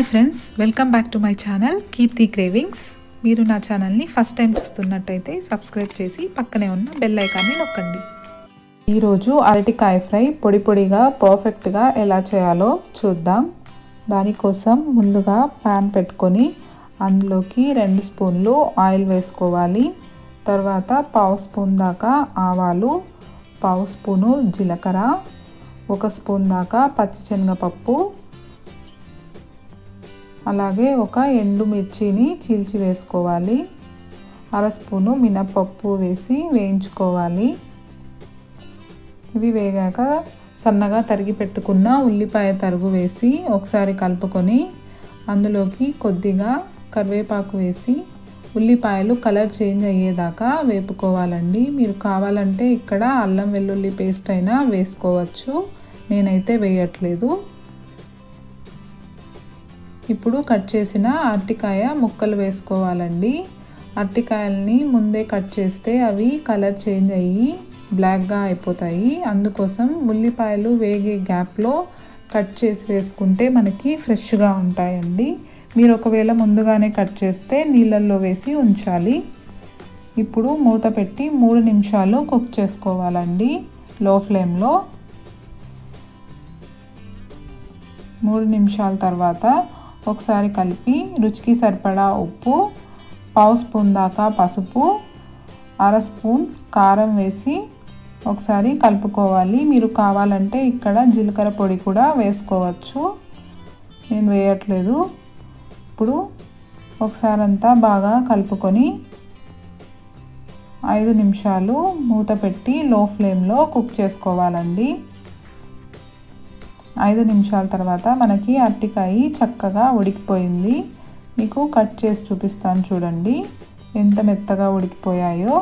hi friends welcome back to my channel Keerthi cravings మీరు నా ఛానల్ని ఫస్ట్ టైం చూస్తున్నట్టయితే సబ్స్క్రైబ్ చేసి పక్కనే ఉన్న బెల్ ఐకాన్ని నొక్కండి ఈరోజు అరటికాయ ఫ్రై పొడి పొడిగా పర్ఫెక్ట్గా ఎలా చేయాలో చూద్దాం దానికోసం ముందుగా ప్యాన్ పెట్టుకొని అందులోకి రెండు స్పూన్లు ఆయిల్ వేసుకోవాలి తర్వాత పావు స్పూన్ దాకా ఆవాలు పావు స్పూను జీలకర్ర ఒక స్పూన్ దాకా పచ్చిశనగపప్పు అలాగే ఒక ఎండు మిర్చిని చీల్చి వేసుకోవాలి అర స్పూను మినపప్పు వేసి వేయించుకోవాలి ఇవి వేగాక సన్నగా తరిగి పెట్టుకున్న ఉల్లిపాయ తరుగు వేసి ఒకసారి కలుపుకొని అందులోకి కొద్దిగా కరివేపాకు వేసి ఉల్లిపాయలు కలర్ చేంజ్ అయ్యేదాకా వేపుకోవాలండి మీరు కావాలంటే ఇక్కడ అల్లం వెల్లుల్లి పేస్ట్ అయినా వేసుకోవచ్చు నేనైతే వేయట్లేదు ఇప్పుడు కట్ చేసిన అరటికాయ ముక్కలు వేసుకోవాలండి అరటికాయలని ముందే కట్ చేస్తే అవి కలర్ చేంజ్ అయ్యి బ్లాక్గా అయిపోతాయి అందుకోసం ఉల్లిపాయలు వేగే గ్యాప్లో కట్ చేసి వేసుకుంటే మనకి ఫ్రెష్గా ఉంటాయండి మీరు ఒకవేళ ముందుగానే కట్ చేస్తే నీళ్ళల్లో వేసి ఉంచాలి ఇప్పుడు మూత పెట్టి మూడు నిమిషాలు కుక్ చేసుకోవాలండి లో ఫ్లేమ్లో మూడు నిమిషాల తర్వాత ఒకసారి కలిపి రుచికి సరిపడా ఉప్పు పావు స్పూన్ దాకా పసుపు అర స్పూన్ కారం వేసి ఒకసారి కలుపుకోవాలి మీరు కావాలంటే ఇక్కడ జీలకర్ర పొడి కూడా వేసుకోవచ్చు నేను వేయట్లేదు ఇప్పుడు ఒకసారి అంతా బాగా కలుపుకొని ఐదు నిమిషాలు మూత పెట్టి లో ఫ్లేమ్లో కుక్ చేసుకోవాలండి ఐదు నిమిషాల తర్వాత మనకి అరటికాయ చక్కగా ఉడికిపోయింది మీకు కట్ చేసి చూపిస్తాను చూడండి ఎంత మెత్తగా ఉడికిపోయాయో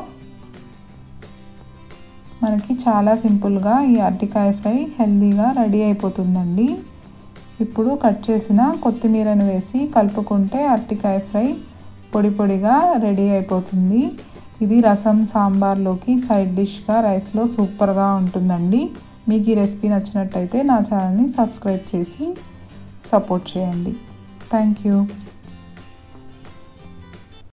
మనకి చాలా సింపుల్గా ఈ అరటికాయ ఫ్రై హెల్తీగా రెడీ అయిపోతుందండి ఇప్పుడు కట్ చేసిన కొత్తిమీరను వేసి కలుపుకుంటే అరటికాయ ఫ్రై పొడి పొడిగా రెడీ అయిపోతుంది ఇది రసం సాంబార్లోకి సైడ్ డిష్గా రైస్లో సూపర్గా ఉంటుందండి మీకు ఈ రెసిపీ నచ్చినట్టయితే నా ఛానల్ని సబ్స్క్రైబ్ చేసి సపోర్ట్ చేయండి థ్యాంక్ యూ